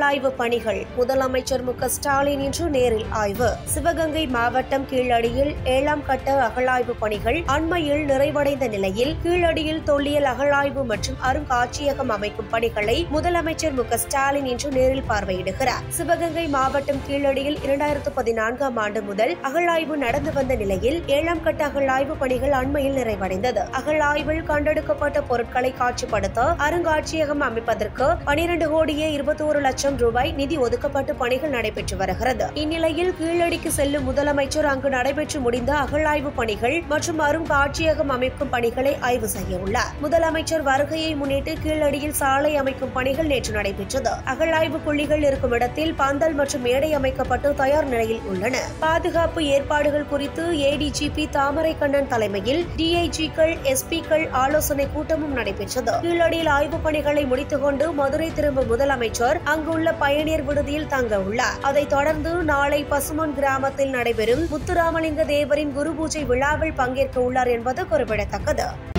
அகழாய்வு பணிகள் முதலமைச்சர் மு க ஸ்டாலின் இன்று நேரில் ஆய்வு சிவகங்கை மாவட்டம் கீழடியில் ஏழாம் கட்ட அகழாய்வு பணிகள் அண்மையில் நிறைவடைந்த நிலையில் கீழடியில் தொல்லியல் அகழாய்வு மற்றும் அருங்காட்சியகம் அமைக்கும் பணிகளை முதலமைச்சர் மு க ஸ்டாலின் இன்று நேரில் பார்வையிடுகிறார் சிவகங்கை மாவட்டம் கீழடியில் இரண்டாயிரத்து பதினான்காம் ஆண்டு முதல் அகழாய்வு நடந்து வந்த நிலையில் ஏழாம் கட்ட அகழாய்வு பணிகள் அண்மையில் நிறைவடைந்தது அகழாய்வில் கண்டெடுக்கப்பட்ட பொருட்களை காட்சிப்படுத்த அருங்காட்சியகம் அமைப்பதற்கு பனிரண்டு கோடியே இருபத்தோரு லட்சம் ரூபாய் நிதி ஒதுக்கப்பட்டு பணிகள் நடைபெற்று வருகிறது இந்நிலையில் கீழடிக்கு செல்லும் முதலமைச்சர் அங்கு நடைபெற்று முடிந்த அகழாய்வு பணிகள் மற்றும் அருங்காட்சியகம் அமைக்கும் பணிகளை ஆய்வு செய்ய உள்ளார் முதலமைச்சர் வருகையை முன்னிட்டு கீழடியில் சாலை அமைக்கும் பணிகள் நேற்று நடைபெற்றது அகழாய்வு புள்ளிகள் இருக்கும் இடத்தில் பந்தல் மற்றும் மேடை அமைக்கப்பட்டு தயார் நிலையில் உள்ளன பாதுகாப்பு ஏற்பாடுகள் குறித்து ஏடிஜிபி தாமரை கண்ணன் தலைமையில் டிஐஜிக்கள் எஸ்பிக்கள் ஆலோசனை கூட்டமும் நடைபெற்றது கீழடியில் ஆய்வுப் பணிகளை முடித்துக் கொண்டு மதுரை திரும்பும் முதலமைச்சர் அங்குள்ள பயணியர் விடுதியில் தங்க உள்ளார் அதைத் தொடர்ந்து நாளை பசுமன் கிராமத்தில் நடைபெறும் முத்துராமலிங்க தேவரின் குரு பூஜை விழாவில் பங்கேற்க உள்ளார் என்பது குறிப்பிடத்தக்கது